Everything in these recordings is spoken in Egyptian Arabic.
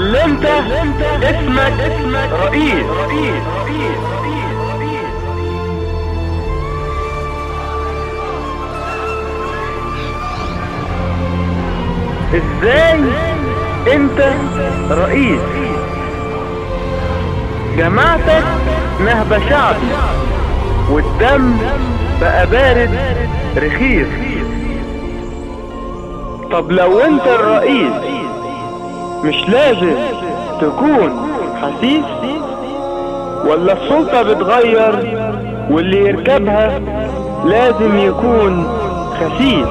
ياللي انت اسمك اسمك رئيس رئيس رئيس رئيس ازاي انت رئيس جماعتك نهب شعبي والدم بقى بارد رخيص طب لو انت الرئيس مش لازم تكون حسيس ولا السلطة بتغير واللي يركبها لازم يكون خسيس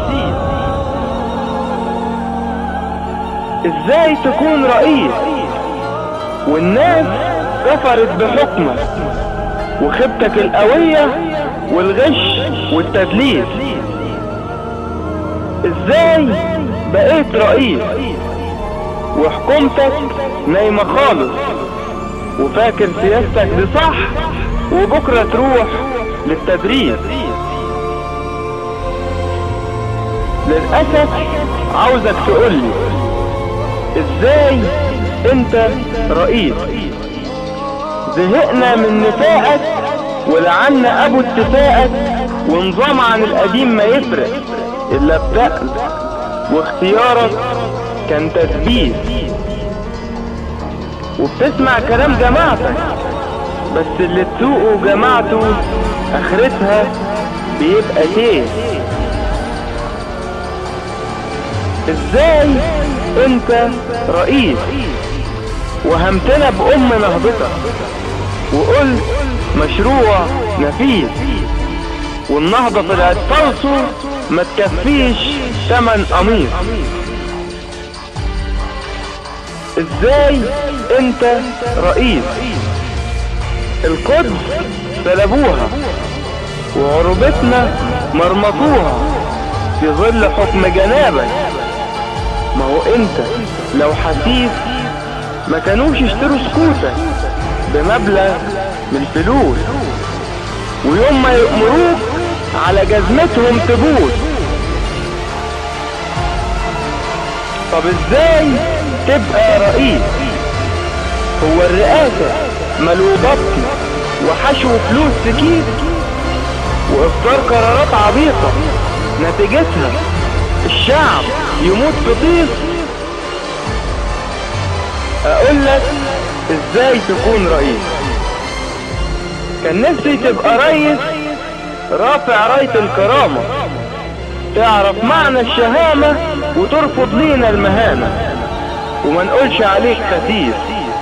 ازاي تكون رئيس والناس كفرت بحكمك وخيبتك القوية والغش والتدليس ازاي بقيت رئيس وحكومتك نايمة خالص وفاكر سياستك دي صح وبكرة تروح للتدريس للأسف عاوزك تقولي ازاي انت رئيس زهقنا من نفاقك ولعنا ابو اتفاقك ونظام عن القديم ما يفرق الا بدأ واختيارك كان تدبيس وبتسمع كلام جماعتك بس اللي تسوقه جماعته اخرتها بيبقى تيه ازاي انت رئيس وهمتنا بأم نهضتك وقلت مشروع نفيس والنهضة طلعت فلسه ما تكفيش تمن قميص ازاي انت رئيس القدس سلبوها وعربتنا مرمطوها في ظل حكم جنابك ما هو انت لو حسيس ما كانوش يشتروا سكوتك بمبلغ من الفلوس ويوم ما يأمروك على جزمتهم تبوس طب ازاي تبقى رئيس هو الرئاسة ملو ضبطي وحشو فلوس سكيت واصدار قرارات عبيطة نتيجتها الشعب يموت في طيف اقول لك ازاي تكون رئيس كان نفسي تبقى رئيس رافع راية الكرامة تعرف معنى الشهامة وترفض لينا المهانة وما نقولش عليك خسيس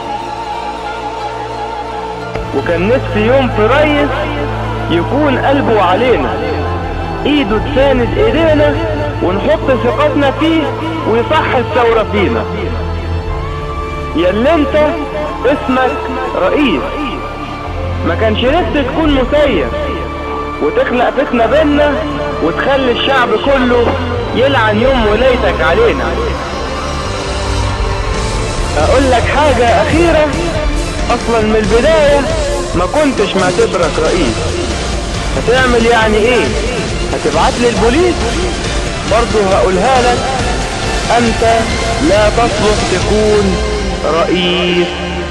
وكان نفسي يوم في ريس يكون قلبه علينا ايده تساند ايدينا ونحط ثقتنا فيه ويصح الثورة فينا ياللي انت اسمك رئيس ما كانش نفسي تكون مسير وتخلق فتنة بينا وتخلي الشعب كله يلعن يوم ولايتك علينا اقول لك حاجة اخيرة اصلا من البداية ما كنتش معتبرك رئيس هتعمل يعني ايه هتبعت لي البوليس برضو هقولها لك انت لا تصلح تكون رئيس